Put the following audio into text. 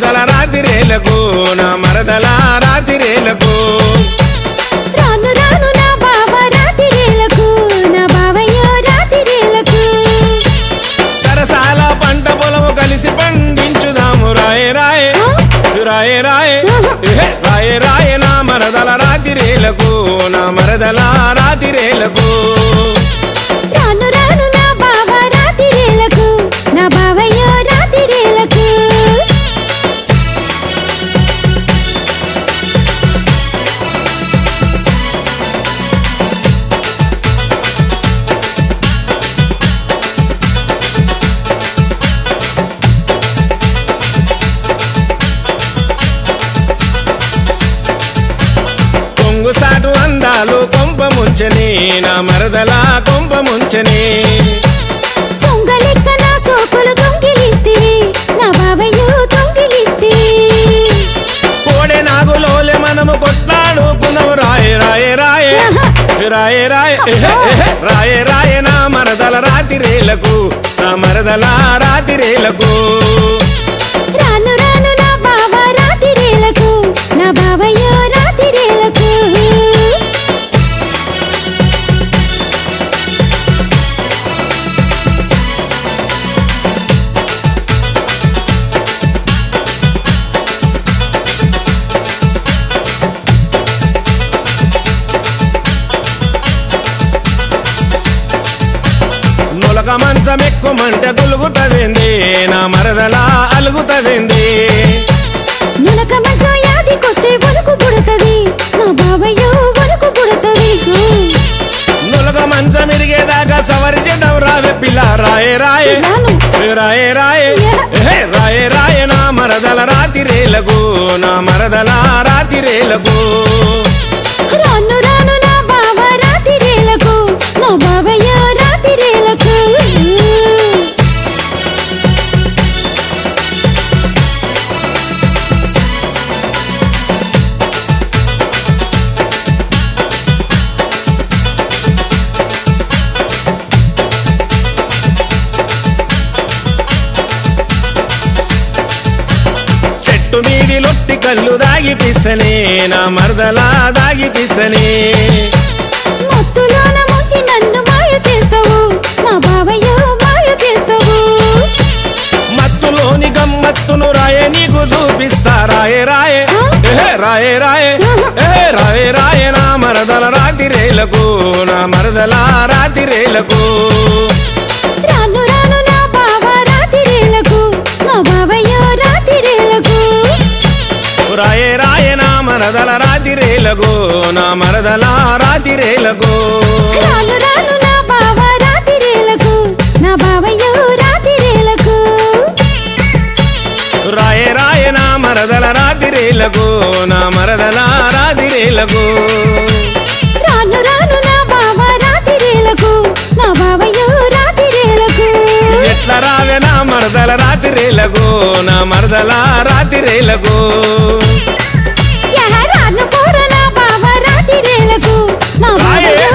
మరదల రాతిరేలకు నా మరదల రాతిరేలకు రాను రాను నా బావ రాతిరేలకు నా బావయ్యో రాతిరేలకు సరసాల పంట పొలము కలిసి పండించుదాము రాయే రాయే రాయే రాయే ఎహె, రాయే రాయే నా మరదల రాతిరేలకు నా మరదల రాతిరేలకు రాను రాను నా బావ రాతిరేలకు నా బావయ్యో రాతిరేలకు కొంగు సాటు అందాలు కొంప ముంచని నా మరదల కొంప ముంచని పొంగలెక్క నా సోకులు దొంగిలిస్తివి నా బావయ్యో దొంగిలిస్తివి కోడె నాగులోలే మనము కొట్లాడుకున్నాము రాయే రాయే రాయే రాయే రాయే ఎహె, ఎహె, రాయే రాయే నా మరదల రాతిరేలకు నా మరదల రాతిరేలకు రాను రాను నా బావ రాతిరేలకు నా బావయ్యో రాతిరేలకు నులక మంచం ఎక్కుమంటే గులుగుతవింది నా మరదల అలుగుతవింది నులక మంచం యాదికొస్తే వణుకు పుడతది నా బావయ్యో వణుకు పుడతది నులక మంచం ఇరిగేదాకా సవరి చెడ్డం రావే పిల్ల రాయే రాయే రాను రాయే రాయే ఎహె, రాయే రాయే నా మరదల రాతిరేలకు నా మరదల రాతిరేలకు రాను రాను నా బావ రాతిరేలకు నా బావయ్యో రాతిరేలకు చెట్టు మీది లొట్టి కళ్ళు దాగిపిస్తనే నా మరదల దాగిపిస్తనే మత్తులోన ముంచి నన్ను మాయ చేస్తావు నా బావయ్యో మాయ చేస్తావు మత్తులోని గమ్మత్తును రాయే నీకు చూపిస్తా రాయే రాయే ఎహె, రాయే రాయే ఎహె, రాయే రాయే నా మరదల రాతిరేలకు నా మరదల రాతిరేలకు రాను రాను నా బావ రాతిరేలకు నా బావయ్యో రాతిరేలకు రాయే రాయే నా మరదల రాతిరేలకు నా మరదల రాతిరేలకు రాను రాను నా బావ రాతిరేలకు నా బావయ్యో రాతిరేలకు రాయే రాయే నా మరదల రాతిరేలకు నా మరదల రాతిరేలకు రాను రాను నా బావ రాతిరేలకు నా బావయ్యో రాతిరేలకు ఎట్ల రావే నా మరదల రాతిరేలకు నా మరదల రాతిరేలకు యా రాను పోర నా బావ రాతిరేలకు నా బావయ్యో